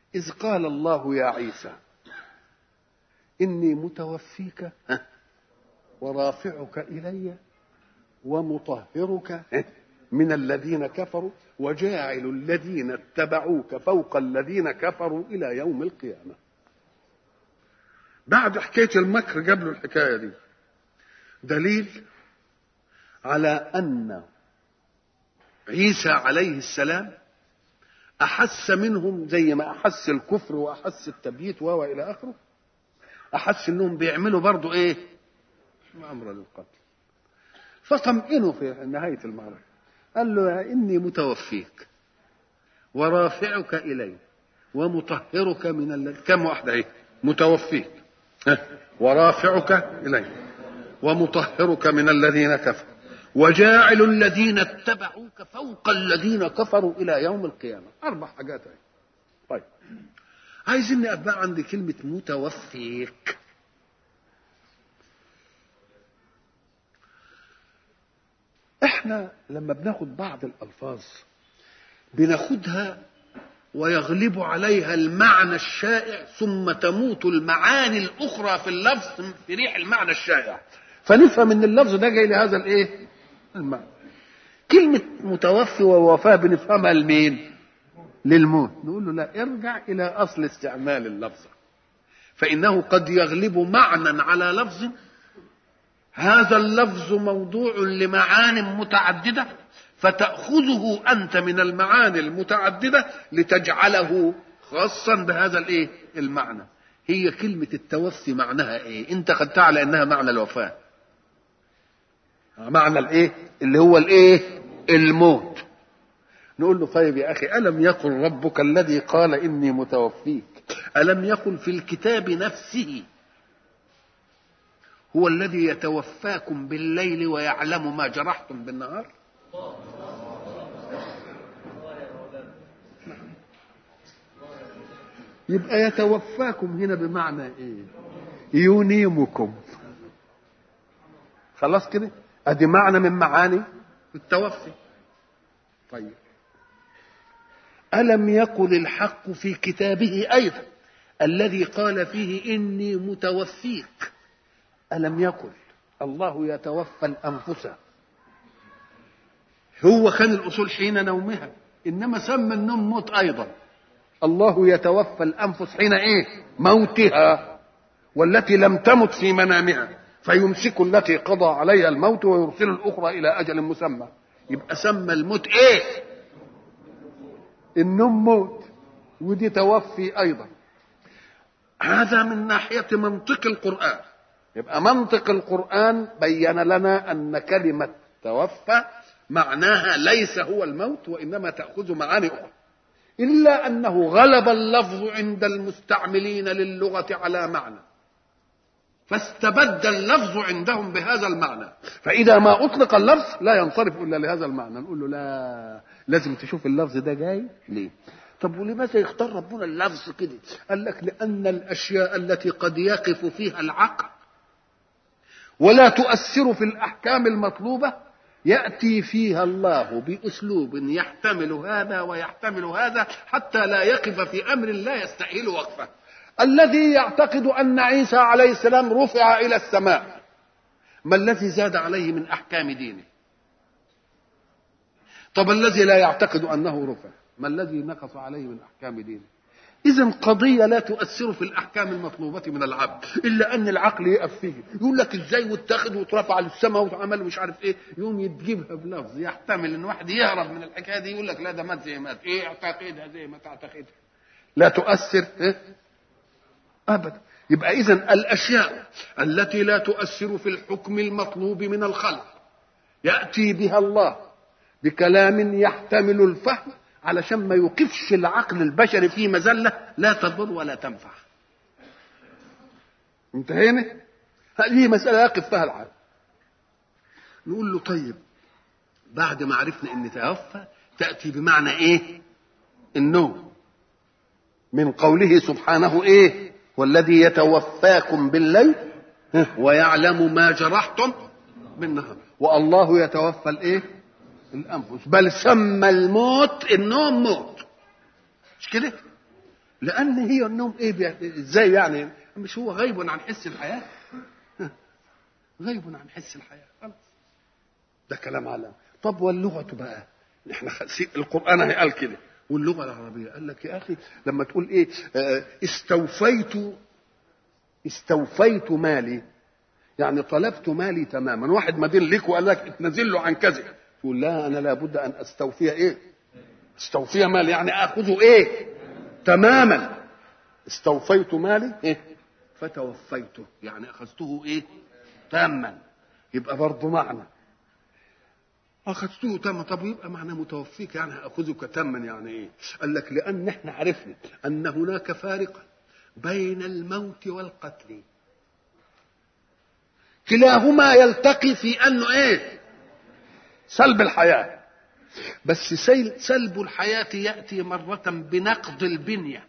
إذ قال الله يا عيسى إني متوفيك ورافعك إلي ومطهرك من الذين كفروا وجاعل الذين اتبعوك فوق الذين كفروا إلى يوم القيامة بعد حكاية المكر جاب له الحكاية دي دليل على أن عيسى عليه السلام أحس منهم زي ما أحس الكفر وأحس التبييت وهو إلى آخره أحس إنهم بيعملوا برضو إيه؟ أمر للقتل فطمئنوا في نهاية المعركة قال له إني متوفيك ورافعك إلي ومطهرك من الذي كم واحدة إيه؟ متوفيك ورافعك إلي ومطهرك من الذين كفروا وجاعل الذين اتبعوك فوق الذين كفروا الى يوم القيامه اربع حاجات اهي طيب عايزين ابقى عندي كلمه متوفيك احنا لما بناخد بعض الالفاظ بناخدها ويغلب عليها المعنى الشائع ثم تموت المعاني الاخرى في اللفظ في ريح المعنى الشائع فنفهم ان اللفظ ده جاي لهذا الايه المعنى كلمة متوفي ووفاة بنفهمها لمين؟ للموت نقول له لا ارجع إلى أصل استعمال اللفظ فإنه قد يغلب معنى على لفظ هذا اللفظ موضوع لمعان متعددة فتأخذه أنت من المعاني المتعددة لتجعله خاصا بهذا الايه؟ المعنى هي كلمة التوفي معناها ايه؟ انت خدتها على انها معنى الوفاة معنى الايه اللي هو الايه الموت نقول له طيب يا اخي الم يقل ربك الذي قال اني متوفيك الم يقل في الكتاب نفسه هو الذي يتوفاكم بالليل ويعلم ما جرحتم بالنهار يبقى يتوفاكم هنا بمعنى ايه ينيمكم خلاص كده ادي معنى من معاني التوفي طيب الم يقل الحق في كتابه ايضا الذي قال فيه اني متوفيك الم يقل الله يتوفى الانفس هو كان الاصول حين نومها انما سمى النوم موت ايضا الله يتوفى الانفس حين ايه موتها والتي لم تمت في منامها فيمسك التي قضى عليها الموت ويرسل الاخرى الى اجل مسمى يبقى سمى الموت ايه النوم موت ودي توفي ايضا هذا من ناحيه منطق القران يبقى منطق القران بين لنا ان كلمه توفى معناها ليس هو الموت وانما تاخذ معاني اخرى الا انه غلب اللفظ عند المستعملين للغه على معنى فاستبد اللفظ عندهم بهذا المعنى فإذا ما أطلق اللفظ لا ينصرف إلا لهذا المعنى نقول له لا لازم تشوف اللفظ ده جاي ليه طب ولماذا يختار ربنا اللفظ كده قال لك لأن الأشياء التي قد يقف فيها العقل ولا تؤثر في الأحكام المطلوبة يأتي فيها الله بأسلوب يحتمل هذا ويحتمل هذا حتى لا يقف في أمر لا يستأهل وقفه الذي يعتقد ان عيسى عليه السلام رفع الى السماء ما الذي زاد عليه من احكام دينه طب الذي لا يعتقد انه رفع ما الذي نقص عليه من احكام دينه اذا قضيه لا تؤثر في الاحكام المطلوبه من العبد الا ان العقل يقف فيه يقول لك ازاي واتخذ واترفع للسماء واتعمل مش عارف ايه يوم يجيبها بلفظ يحتمل ان واحد يهرب من الحكايه دي يقول لك لا ده مات زي مات ايه اعتقدها زي ما تعتقدها لا تؤثر إيه؟ ابدا يبقى اذا الاشياء التي لا تؤثر في الحكم المطلوب من الخلق ياتي بها الله بكلام يحتمل الفهم علشان ما يوقفش العقل البشري في مزله لا تضر ولا تنفع انتهينا هذه مساله يقف فيها العقل نقول له طيب بعد ما عرفنا ان توفى تاتي بمعنى ايه النوم من قوله سبحانه ايه والذي يتوفاكم بالليل ويعلم ما جرحتم بالنهار والله يتوفى الايه الانفس بل سمى الموت النوم موت مش كده لان هي النوم ايه بي- ازاي يعني مش هو غيب عن حس الحياه ها. غيب عن حس الحياه خلاص ده كلام على طب واللغه بقى احنا خ- سي- القران هي قال كده واللغه العربيه قال لك يا اخي لما تقول ايه آه، استوفيت استوفيت مالي يعني طلبت مالي تماما واحد مدين لك وقال لك اتنزل له عن كذا تقول لا انا لابد ان استوفي ايه استوفي مالي يعني اخذه ايه تماما استوفيت مالي إيه؟ فتوفيته يعني اخذته ايه تاما يبقى برضه معنى اخذته تاما طب يبقى معنى متوفيك يعني اخذك تاما يعني ايه قال لك لان احنا عرفنا ان هناك فارقا بين الموت والقتل كلاهما يلتقي في انه ايه سلب الحياه بس سيل- سلب الحياه ياتي مره بنقض البنيه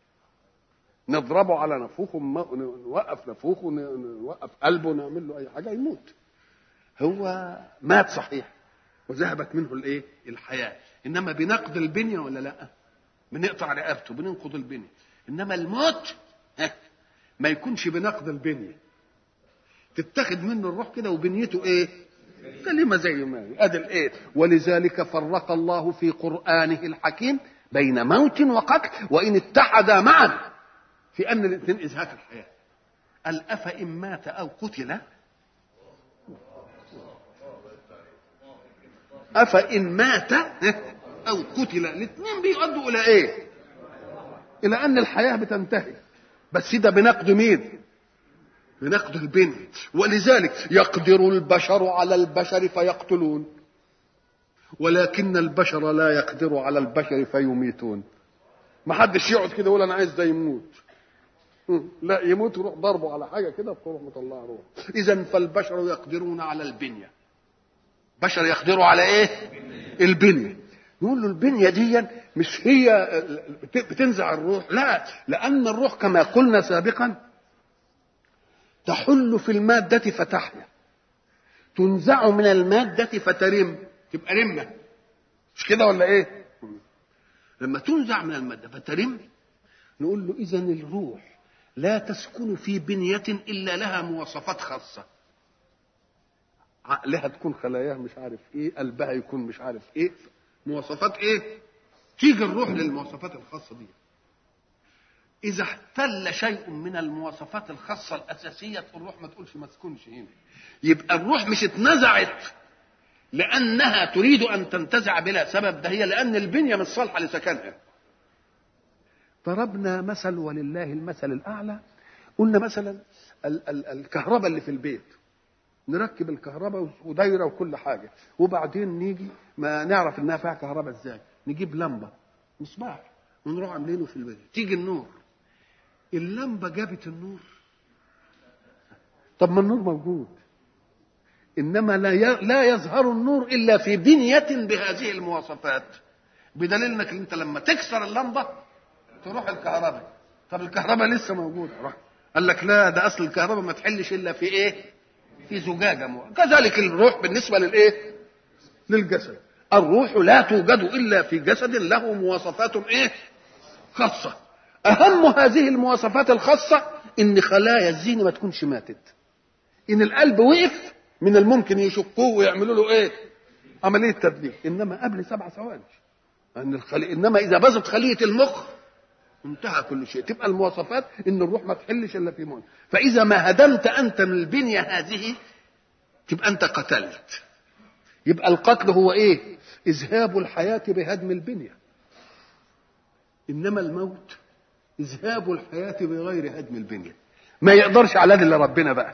نضربه على نفوخه م- نوقف نفوخه ن- نوقف قلبه نعمل له اي حاجه يموت هو مات صحيح وذهبت منه الايه الحياه انما بنقض البنيه ولا لا بنقطع رقبته بننقض البنيه انما الموت ها، ما يكونش بنقض البنيه تتاخد منه الروح كده وبنيته ايه كلمه زي ما هي ادي الايه ولذلك فرق الله في قرانه الحكيم بين موت وقتل وان اتحدا معا في ان الاثنين ازهاق الحياه قال افان مات او قتل افان مات او قتل الاثنين بيؤدوا الى ايه الى ان الحياه بتنتهي بس ده بنقد مين بنقد البني ولذلك يقدر البشر على البشر فيقتلون ولكن البشر لا يقدر على البشر فيميتون ما حدش يقعد كده يقول انا عايز ده يموت مم. لا يموت يروح ضربه على حاجه كده فروح مطلع روح اذا فالبشر يقدرون على البنيه بشر يقدروا على ايه البنيه نقول له البنيه دي مش هي بتنزع الروح لا لان الروح كما قلنا سابقا تحل في المادة فتحيا تنزع من المادة فترم تبقى رمة مش كده ولا ايه لما تنزع من المادة فترم نقول له إذا الروح لا تسكن في بنية إلا لها مواصفات خاصة عقلها تكون خلاياها مش عارف ايه قلبها يكون مش عارف ايه مواصفات ايه تيجي الروح للمواصفات الخاصة دي إذا احتل شيء من المواصفات الخاصة الأساسية الروح ما تقولش ما تكونش هنا يبقى الروح مش اتنزعت لأنها تريد أن تنتزع بلا سبب ده هي لأن البنية مش صالحة لسكنها ضربنا مثل ولله المثل الأعلى قلنا مثلا ال- ال- الكهرباء اللي في البيت نركب الكهرباء ودايره وكل حاجه وبعدين نيجي ما نعرف انها فيها كهرباء ازاي نجيب لمبه مصباح ونروح عاملينه في البيت تيجي النور اللمبه جابت النور طب ما النور موجود انما لا ي- لا يظهر النور الا في بنيه بهذه المواصفات بدليل انك انت لما تكسر اللمبه تروح الكهرباء طب الكهرباء لسه موجوده روح قال لك لا ده اصل الكهرباء ما تحلش الا في ايه في زجاجه مو... كذلك الروح بالنسبه للايه للجسد الروح لا توجد الا في جسد له مواصفات ايه خاصه اهم هذه المواصفات الخاصه ان خلايا الذهن ما تكونش ماتت ان القلب وقف من الممكن يشقوه ويعملوا له ايه عمليه تبديل انما قبل سبع ثواني ان الخلي... انما اذا باظت خليه المخ انتهى كل شيء تبقى المواصفات ان الروح ما تحلش الا في موت فاذا ما هدمت انت من البنيه هذه تبقى انت قتلت يبقى القتل هو ايه اذهاب الحياه بهدم البنيه انما الموت اذهاب الحياه بغير هدم البنيه ما يقدرش على ده الا ربنا بقى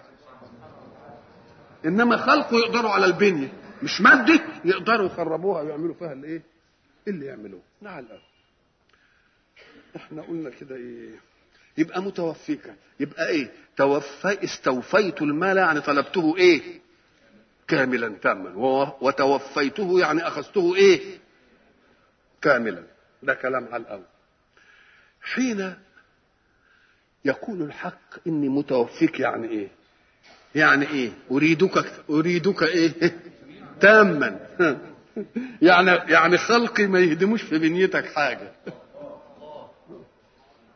انما خلقه يقدروا على البنيه مش ماده يقدروا يخربوها ويعملوا فيها الايه اللي يعملوه نعم الأرض. احنا قلنا كده ايه يبقى متوفيك يبقى ايه توفي استوفيت المال يعني طلبته ايه كاملا تاما و- وتوفيته يعني اخذته ايه كاملا ده كلام على الاول حين يقول الحق اني متوفيك يعني ايه يعني ايه اريدك اريدك ايه تاما يعني يعني خلقي ما يهدموش في بنيتك حاجه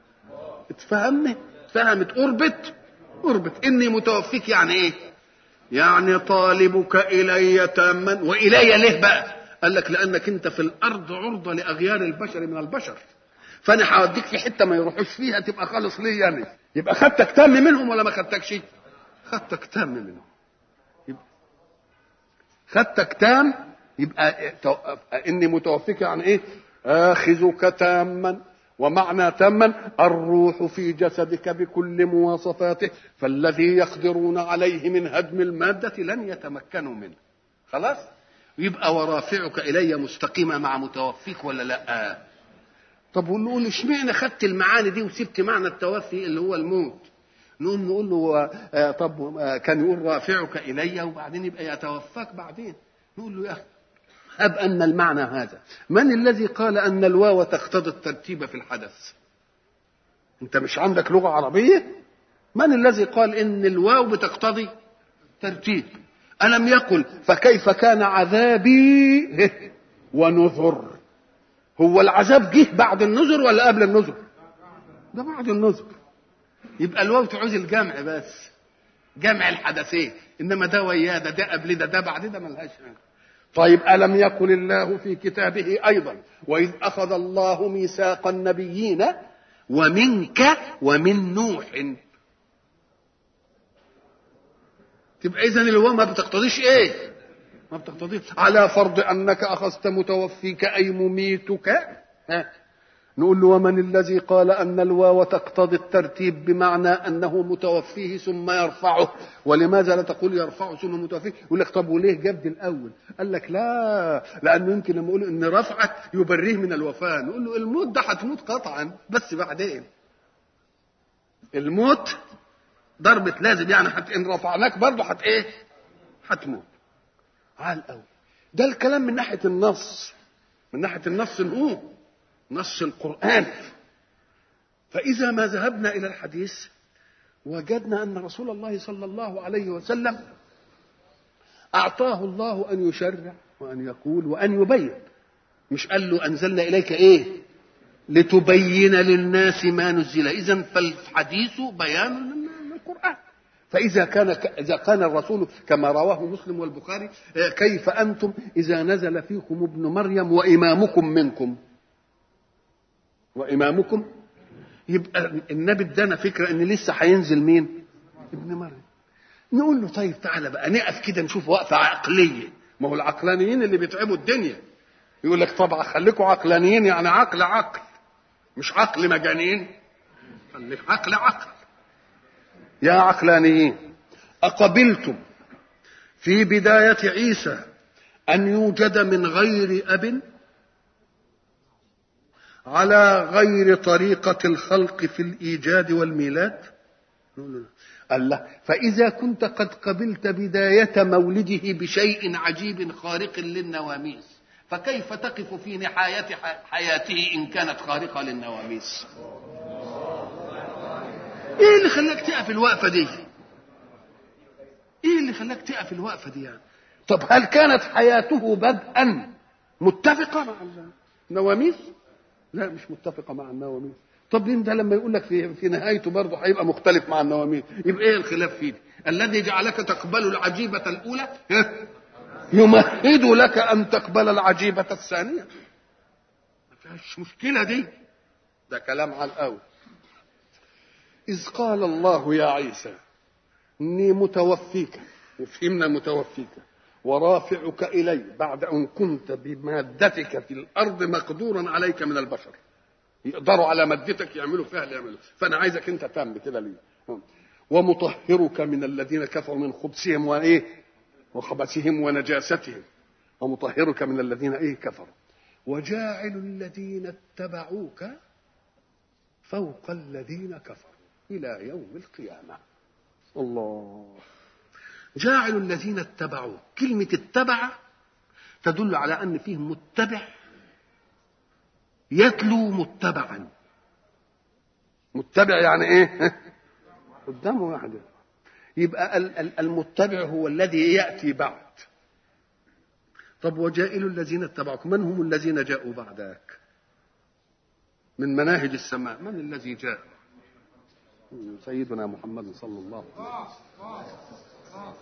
اتفهمت فهمت قربت قربت اني متوفيك يعني ايه يعني طالبك الي تاما والي ليه بقى قال لك لانك انت في الارض عرضه لاغيار البشر من البشر فانا هوديك في حته ما يروحوش فيها تبقى خالص لي يعني يبقى خدتك تام منهم ولا ما خدتكش خدتك تام منهم يبقى خدتك تام يبقى اني متوفيك يعني ايه اخذك تاما ومعنى تاما الروح في جسدك بكل مواصفاته فالذي يقدرون عليه من هدم المادة لن يتمكنوا منه خلاص يبقى ورافعك إلي مستقيمة مع متوفيك ولا لا طب ونقول اشمعنى خدت المعاني دي وسبت معنى التوفي اللي هو الموت نقول نقول له آه طب آه كان يقول رافعك إلي وبعدين يبقى يتوفاك بعدين نقول له يا أخي هب أن المعنى هذا من الذي قال أن الواو تقتضي الترتيب في الحدث أنت مش عندك لغة عربية من الذي قال إن الواو بتقتضي ترتيب ألم يقل فكيف كان عذابي ونذر هو العذاب جه بعد النذر ولا قبل النذر ده بعد النذر يبقى الواو تعوز الجمع بس جمع الحدثين انما ده وياه ده ده قبل ده ده بعد ده ملهاش حاجه طيب ألم يقل الله في كتابه أيضا وإذ أخذ الله ميثاق النبيين ومنك ومن نوح تبقى إذا اللي هو ما بتقتضيش إيه؟ ما بتقتضيش على فرض أنك أخذت متوفيك أي مميتك ها نقول له ومن الذي قال أن الواو تقتضي الترتيب بمعنى أنه متوفيه ثم يرفعه ولماذا لا تقول يرفعه ثم متوفيه يقول لك طب وليه جاب دي الأول قال لك لا لأنه يمكن لما يقول إن رفعك يبريه من الوفاة نقول له الموت ده هتموت قطعا بس بعدين الموت ضربة لازم يعني حت إن رفعناك برضه هت إيه هتموت على الأول ده الكلام من ناحية النص من ناحية النص هو نص القرآن فإذا ما ذهبنا إلى الحديث وجدنا أن رسول الله صلى الله عليه وسلم أعطاه الله أن يشرع وأن يقول وأن يبين مش قال له أنزلنا إليك إيه لتبين للناس ما نزل إذا فالحديث بيان للقرآن فإذا كان إذا كان الرسول كما رواه مسلم والبخاري كيف أنتم إذا نزل فيكم ابن مريم وإمامكم منكم وإمامكم يبقى النبي ادانا فكرة إن لسه هينزل مين؟ ابن مريم نقول له طيب تعالى بقى نقف كده نشوف وقفة عقلية ما هو العقلانيين اللي بيتعبوا الدنيا يقول لك طبعا خليكم عقلانيين يعني عقل عقل مش عقل مجانين خليك عقل عقل يا عقلانيين أقبلتم في بداية عيسى أن يوجد من غير أب على غير طريقة الخلق في الإيجاد والميلاد قال لا فإذا كنت قد قبلت بداية مولده بشيء عجيب خارق للنواميس فكيف تقف في نهاية حياته إن كانت خارقة للنواميس إيه اللي خلاك تقف الوقفة دي إيه اللي خلاك تقف الوقفة دي يعني طب هل كانت حياته بدءا متفقة مع النواميس لا مش متفقه مع النواميس طب انت لما يقول لك في في نهايته برضه هيبقى مختلف مع النواميس يبقى ايه الخلاف فيه الذي جعلك تقبل العجيبه الاولى يمهد لك ان تقبل العجيبه الثانيه ما فيهاش مشكله دي ده كلام على الاول اذ قال الله يا عيسى اني متوفيك وفهمنا متوفيك ورافعك إلي بعد أن كنت بمادتك في الأرض مقدورا عليك من البشر يقدروا على مادتك يعملوا فيها اللي يعملوا فأنا عايزك أنت تام كده ليه ومطهرك من الذين كفروا من خبثهم وإيه وخبثهم ونجاستهم ومطهرك من الذين إيه كفروا وجاعل الذين اتبعوك فوق الذين كفروا إلى يوم القيامة الله جاعل الذين اتبعوه كلمة اتبع تدل على أن فيه متبع يتلو متبعا متبع يعني ايه قدامه واحدة يبقى المتبع هو الذي يأتي بعد طب وجائل الذين اتبعوك من هم الذين جاءوا بعدك من مناهج السماء من الذي جاء سيدنا محمد صلى الله عليه وسلم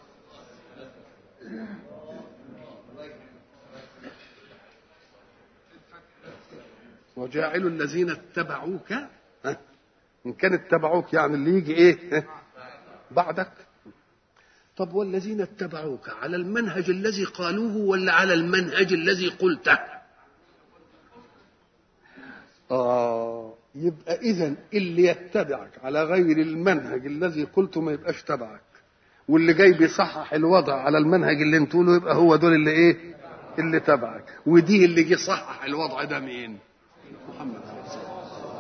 وجاعل الذين اتبعوك ها؟ ان كان اتبعوك يعني اللي يجي ايه ها؟ بعدك طب والذين اتبعوك على المنهج الذي قالوه ولا على المنهج الذي قلته آه يبقى إذا اللي يتبعك على غير المنهج الذي قلته ما يبقاش تبعك واللي جاي بيصحح الوضع على المنهج اللي انتوا له يبقى هو دول اللي ايه اللي تبعك ودي اللي جه صحح الوضع ده مين محمد عليه الصلاه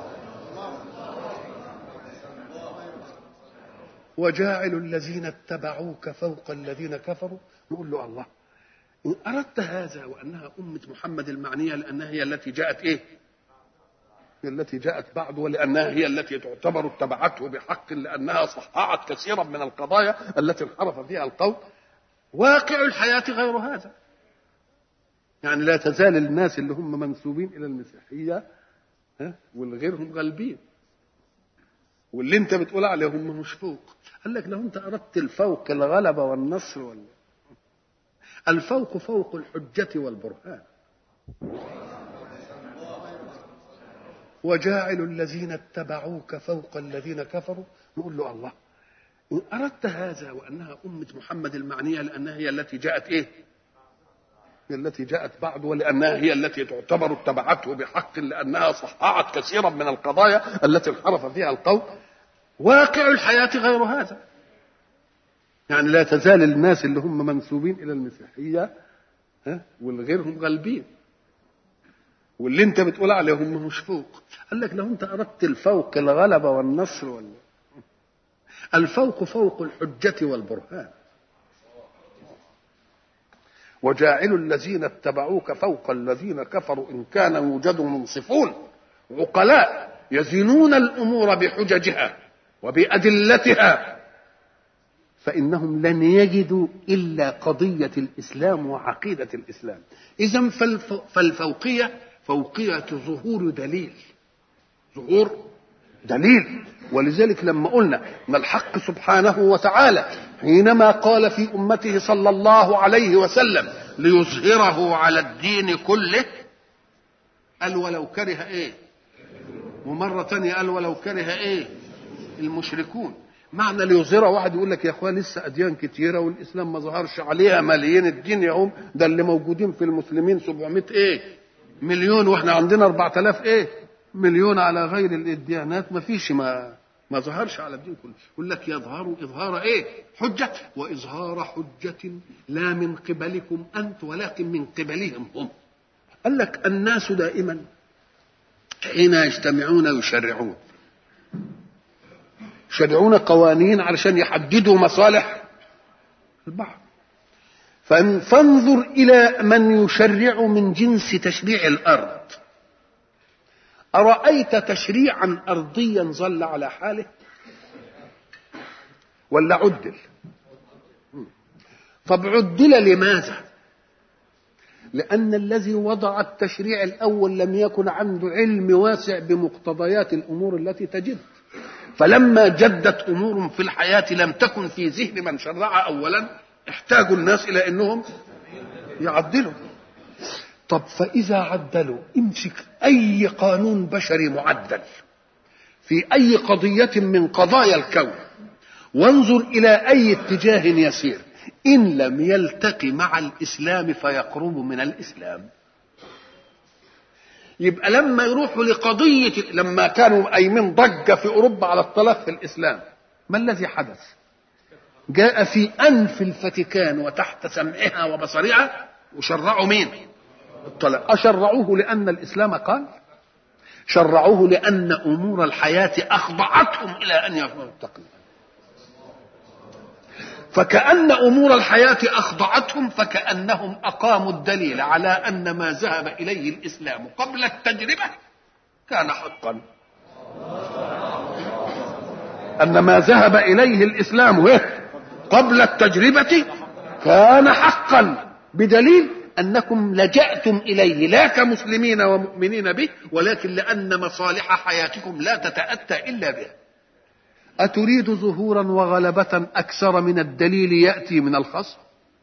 وجاعل الذين اتبعوك فوق الذين كفروا نقول له الله إن أردت هذا وأنها أمة محمد المعنية لأنها هي التي جاءت إيه هي التي جاءت بعد ولأنها هي التي تعتبر اتبعته بحق لأنها صححت كثيرا من القضايا التي انحرف فيها القوم واقع الحياة غير هذا يعني لا تزال الناس اللي هم منسوبين إلى المسيحية ها والغيرهم غالبين واللي انت بتقول عليهم مش فوق قال لك لو انت اردت الفوق الغلبه والنصر ولا الفوق فوق الحجه والبرهان وجاعل الذين اتبعوك فوق الذين كفروا نقول له الله إن أردت هذا وأنها أمة محمد المعنية لأنها هي التي جاءت إيه؟ هي التي جاءت بعد ولأنها هي التي تعتبر اتبعته بحق لأنها صححت كثيرا من القضايا التي انحرف فيها القوم واقع الحياة غير هذا يعني لا تزال الناس اللي هم منسوبين إلى المسيحية ها والغيرهم غالبين واللي انت بتقول عليهم مش فوق قال لك لو انت اردت الفوق الغلبه والنصر ولا الفوق فوق الحجه والبرهان وجاعل الذين اتبعوك فوق الذين كفروا ان كان يوجد منصفون عقلاء يزنون الامور بحججها وبادلتها فانهم لن يجدوا الا قضيه الاسلام وعقيده الاسلام اذا فالف... فالفوقيه فوقيه ظهور دليل ظهور دليل ولذلك لما قلنا ان الحق سبحانه وتعالى حينما قال في امته صلى الله عليه وسلم ليظهره على الدين كله قال ولو كره ايه ومره ثانيه قال ولو كره ايه المشركون معنى ليظهره واحد يقول لك يا اخوان لسه اديان كتيره والاسلام ما ظهرش عليها ملايين الدين يهم ده اللي موجودين في المسلمين 700 ايه مليون واحنا عندنا 4000 ايه مليون على غير الديانات ما فيش ما ما ظهرش على الدين كله يقول لك يظهر اظهار ايه حجه واظهار حجه لا من قبلكم انت ولكن من قبلهم هم قال لك الناس دائما حين يجتمعون يشرعون يشرعون قوانين علشان يحددوا مصالح البعض فانظر إلى من يشرع من جنس تشريع الأرض أرأيت تشريعا أرضيا ظل على حاله ولا عدل طب عدل لماذا لأن الذي وضع التشريع الأول لم يكن عنده علم واسع بمقتضيات الأمور التي تجد فلما جدت أمور في الحياة لم تكن في ذهن من شرع أولا احتاجوا الناس إلى أنهم يعدلوا طب فإذا عدلوا امسك أي قانون بشري معدل في أي قضية من قضايا الكون وانظر إلى أي اتجاه يسير إن لم يلتقي مع الإسلام فيقرب من الإسلام يبقى لما يروحوا لقضية لما كانوا قايمين ضجة في أوروبا على الطلاق في الإسلام ما الذي حدث؟ جاء في أنف الفاتيكان وتحت سمعها وبصرها وشرعوا مين؟ الطلاق أشرعوه لأن الإسلام قال؟ شرعوه لأن أمور الحياة أخضعتهم إلى أن يكونوا التقليد فكأن أمور الحياة أخضعتهم فكأنهم أقاموا الدليل على أن ما ذهب إليه الإسلام قبل التجربة كان حقا أن ما ذهب إليه الإسلام قبل التجربة كان حقا بدليل أنكم لجأتم إليه لا كمسلمين ومؤمنين به ولكن لأن مصالح حياتكم لا تتأتى إلا به أتريد ظهورا وغلبة أكثر من الدليل يأتي من الخصم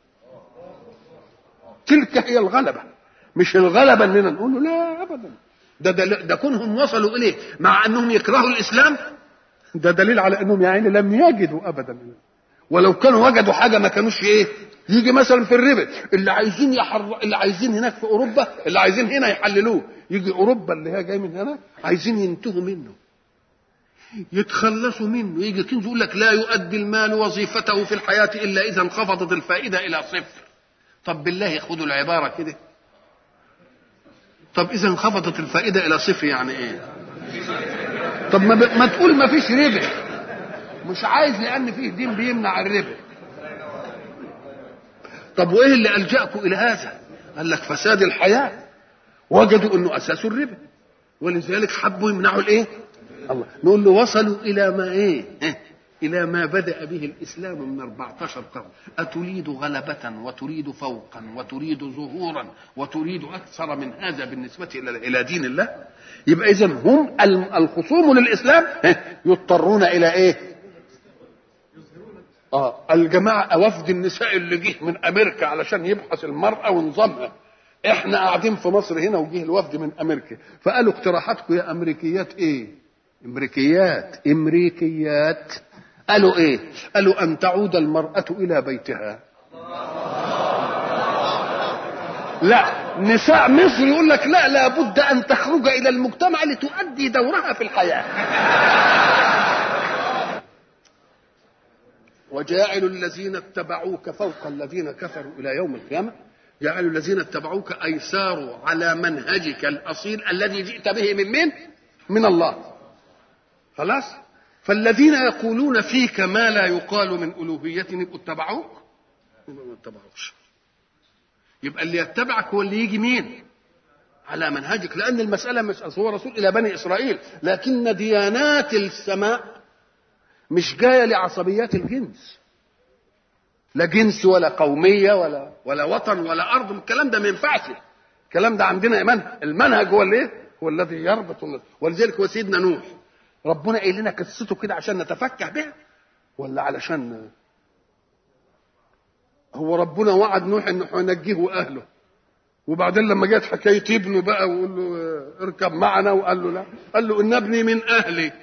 تلك هي الغلبة مش الغلبة اننا نقول له لا ابدا ده, ده, ده كونهم وصلوا اليه مع انهم يكرهوا الاسلام ده دليل على انهم يعني لم يجدوا ابدا ولو كانوا وجدوا حاجه ما كانوش ايه يجي مثلا في الربا اللي عايزين يحر اللي عايزين هناك في اوروبا اللي عايزين هنا يحللوه يجي اوروبا اللي هي جاي من هنا عايزين ينتهوا منه يتخلصوا منه يجي كنز يقول لك لا يؤدي المال وظيفته في الحياه الا اذا انخفضت الفائده الى صفر طب بالله خدوا العباره كده طب اذا انخفضت الفائده الى صفر يعني ايه طب ما, ب... ما تقول ما فيش ربح مش عايز لان فيه دين بيمنع الربا طب وايه اللي الجاكم الى هذا قال لك فساد الحياه وجدوا انه اساسه الربا ولذلك حبوا يمنعوا الايه الله نقول له وصلوا الى ما ايه الى ما بدا به الاسلام من 14 قرن اتريد غلبه وتريد فوقا وتريد ظهورا وتريد اكثر من هذا بالنسبه الى الى دين الله يبقى اذا هم الخصوم للاسلام يضطرون الى ايه اه الجماعه وفد النساء اللي جه من امريكا علشان يبحث المراه ونظامها احنا قاعدين في مصر هنا وجه الوفد من امريكا فقالوا اقتراحاتكم يا امريكيات ايه امريكيات امريكيات قالوا ايه قالوا ان تعود المراه الى بيتها لا نساء مصر يقول لك لا لابد ان تخرج الى المجتمع لتؤدي دورها في الحياه وجاعل الذين اتبعوك فوق الذين كفروا الى يوم القيامه جعلوا الذين اتبعوك اي ساروا على منهجك الاصيل الذي جئت به من من؟ من الله خلاص فالذين يقولون فيك ما لا يقال من الوهيه يبقوا اتبعوك يبقوا ما اتبعوكش يبقى اللي يتبعك هو اللي يجي مين على منهجك لان المساله مش هو رسول الى بني اسرائيل لكن ديانات السماء مش جايه لعصبيات الجنس لا جنس ولا قوميه ولا ولا وطن ولا ارض الكلام ده ما ينفعش الكلام ده عندنا ايمان المنهج هو اللي هو الذي يربط الناس ولذلك هو سيدنا نوح ربنا قايل لنا قصته كده عشان نتفكه بها ولا علشان هو ربنا وعد نوح انه هينجيه واهله وبعدين لما جت حكايه ابنه بقى ويقول له اركب معنا وقال له لا قال له ان ابني من اهلي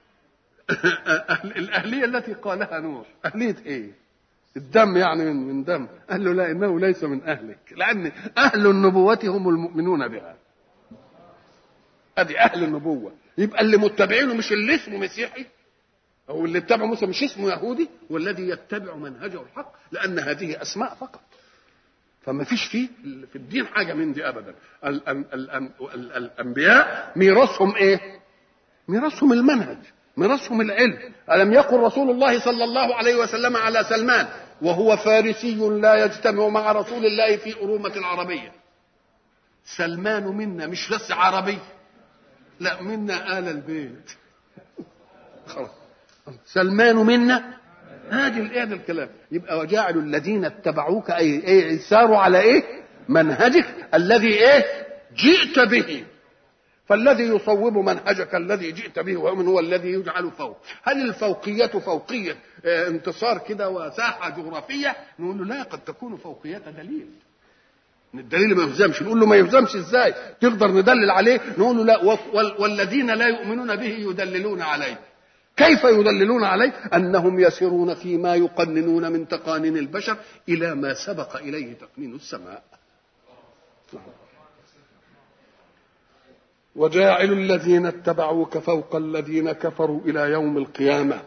الاهليه التي قالها نوح اهليه ايه الدم يعني من من دم قال له لا انه ليس من اهلك لان اهل النبوه هم المؤمنون بها ادي اهل النبوه يبقى اللي متبعينه مش اللي اسمه مسيحي او اللي اتبع موسى مش اسمه يهودي والذي يتبع منهجه الحق لان هذه اسماء فقط فما فيش فيه في الدين حاجه من دي ابدا ال ال ال ال الانبياء ميراثهم ايه ميراثهم المنهج ميراثهم العلم الم يقل رسول الله صلى الله عليه وسلم على سلمان وهو فارسي لا يجتمع مع رسول الله في أرومة العربية سلمان منا مش بس عربي لا منا آل البيت خلاص سلمان منا هذه هذا الكلام يبقى وجعلوا الذين اتبعوك اي اي ساروا على ايه منهجك الذي ايه جئت به فالذي يصوب منهجك الذي جئت به ومن هو الذي يجعل فوق هل الفوقية فوقية اه انتصار كده وساحة جغرافية نقول له لا قد تكون فوقية دليل الدليل ما يهزمش نقول له ما يهزمش ازاي تقدر ندلل عليه نقول له لا والذين لا يؤمنون به يدللون عليه كيف يدللون عليه انهم يسيرون فيما يقننون من تقانين البشر الى ما سبق اليه تقنين السماء وجاعل الذين اتبعوك فوق الذين كفروا الى يوم القيامه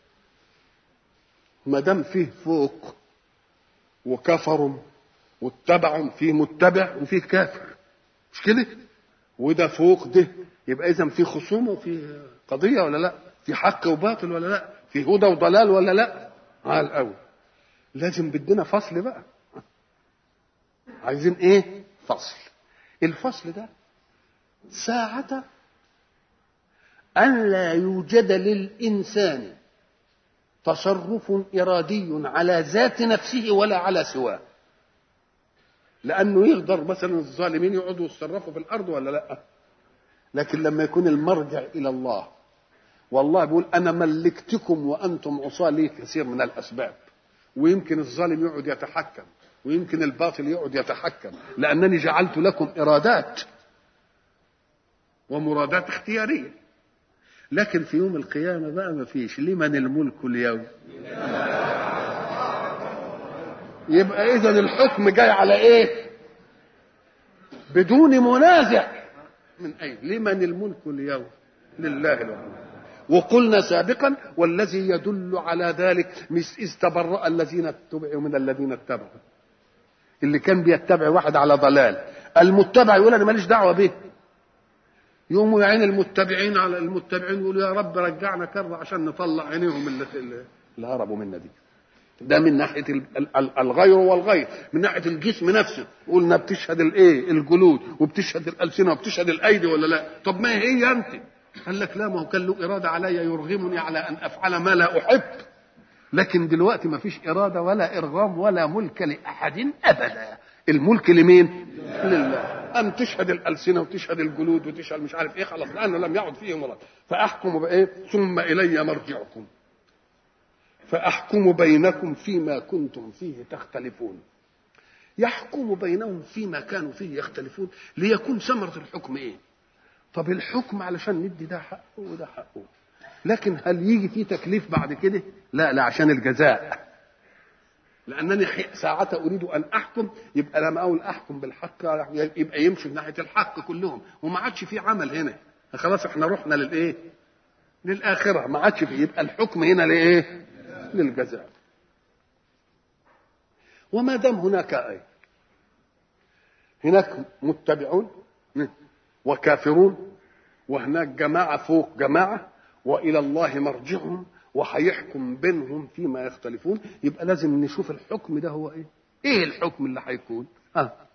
ما دام فيه فوق وكفروا واتبعوا فيه متبع وفيه كافر مش كده وده فوق ده يبقى اذا في خصومه وفي قضيه ولا لا في حق وباطل ولا لا في هدى وضلال ولا لا على الاول لازم بدنا فصل بقى عايزين ايه فصل الفصل ده ساعة أن لا يوجد للإنسان تصرف إرادي على ذات نفسه ولا على سواه لأنه يقدر مثلا الظالمين يقعدوا يتصرفوا في الأرض ولا لا لكن لما يكون المرجع إلى الله والله بيقول انا ملكتكم وانتم عصاه لي كثير من الاسباب ويمكن الظالم يقعد يتحكم ويمكن الباطل يقعد يتحكم لانني جعلت لكم ارادات ومرادات اختياريه لكن في يوم القيامه بقى ما فيش لمن الملك اليوم يبقى اذا الحكم جاي على ايه بدون منازع من اين لمن الملك اليوم لله العلم وقلنا سابقا والذي يدل على ذلك مش إذ تبرأ الذين اتبعوا من الذين اتبعوا اللي كان بيتبع واحد على ضلال المتبع يقول انا ماليش دعوه به يقوموا يعين المتبعين على المتبعين يقولوا يا رب رجعنا كره عشان نطلع عينيهم اللي, اللي هربوا منا دي ده من ناحيه الغير والغير من ناحيه الجسم نفسه قلنا بتشهد الايه الجلود وبتشهد الالسنه وبتشهد الايدي ولا لا طب ما هي انت قال لك لا ما هو كان له اراده علي يرغمني على ان افعل ما لا احب لكن دلوقتي ما فيش اراده ولا ارغام ولا ملك لاحد ابدا الملك لمين لله ان تشهد الالسنه وتشهد الجلود وتشهد مش عارف ايه خلاص لانه لم يعد فيه مرض فاحكم بايه ثم الي مرجعكم فاحكم بينكم فيما كنتم فيه تختلفون يحكم بينهم فيما كانوا فيه يختلفون ليكون ثمره الحكم ايه طب الحكم علشان ندي ده حقه وده حقه لكن هل يجي فيه تكليف بعد كده لا لا عشان الجزاء لانني ساعة اريد ان احكم يبقى لما اقول احكم بالحق يبقى يمشي ناحيه الحق كلهم وما عادش في عمل هنا خلاص احنا رحنا للايه للاخره ما عادش في يبقى الحكم هنا لايه للجزاء وما دام هناك ايه هناك متبعون وكافرون وهناك جماعه فوق جماعه والى الله مرجعهم وهيحكم بينهم فيما يختلفون يبقى لازم نشوف الحكم ده هو ايه ايه الحكم اللي هيكون اه